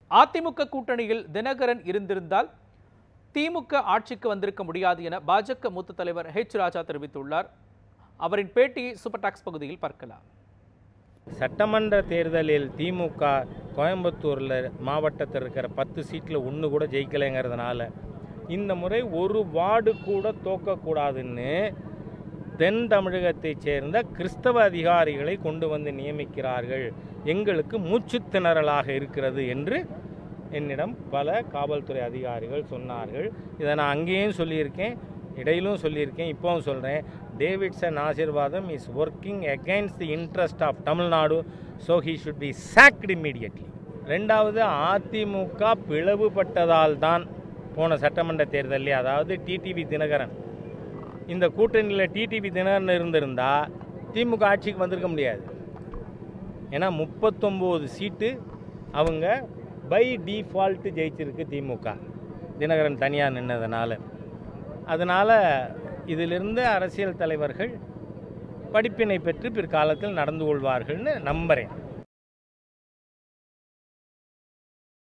அதிமுக கூட்டணியில் தினகரன் இருந்திருந்தால் திமுக ஆட்சிக்கு வந்திருக்க முடியாது என பாஜக மூத்த தலைவர் ஹெச் ராஜா தெரிவித்துள்ளார் அவரின் பேட்டியை சூப்பர் டாக்ஸ் பகுதியில் பார்க்கலாம் சட்டமன்ற தேர்தலில் திமுக கோயம்புத்தூரில் மாவட்டத்தில் இருக்கிற பத்து சீட்டில் ஒன்று கூட ஜெயிக்கலைங்கிறதுனால இந்த முறை ஒரு வார்டு கூட தோக்கக்கூடாதுன்னு தென் தமிழகத்தைச் சேர்ந்த கிறிஸ்தவ அதிகாரிகளை கொண்டு வந்து நியமிக்கிறார்கள் எங்களுக்கு மூச்சுத் திணறலாக இருக்கிறது என்று என்னிடம் பல காவல்துறை அதிகாரிகள் சொன்னார்கள் இதை நான் அங்கேயும் சொல்லியிருக்கேன் இடையிலும் சொல்லியிருக்கேன் இப்போவும் சொல்கிறேன் Davidson Asirvatham is working against the interest of Tamil Nadu so he should be sacked immediately ரெண்டாவது அதிமுக பிளவுபட்டதால் தான் போன சட்டமன்ற தேர்தலில் அதாவது டிடிவி தினகரன் இந்த கூட்டணியில் டிடிவி தினகரன் இருந்திருந்தா திமுக ஆட்சிக்கு வந்திருக்க முடியாது ஏன்னா முப்பத்தொம்போது சீட்டு அவங்க பை டிஃபால்ட்டு ஜெயிச்சிருக்கு திமுக தினகரன் தனியாக நின்னதுனால அதனால் இதிலிருந்து அரசியல் தலைவர்கள் படிப்பினை பெற்று பிற்காலத்தில் நடந்து கொள்வார்கள்னு நம்புகிறேன்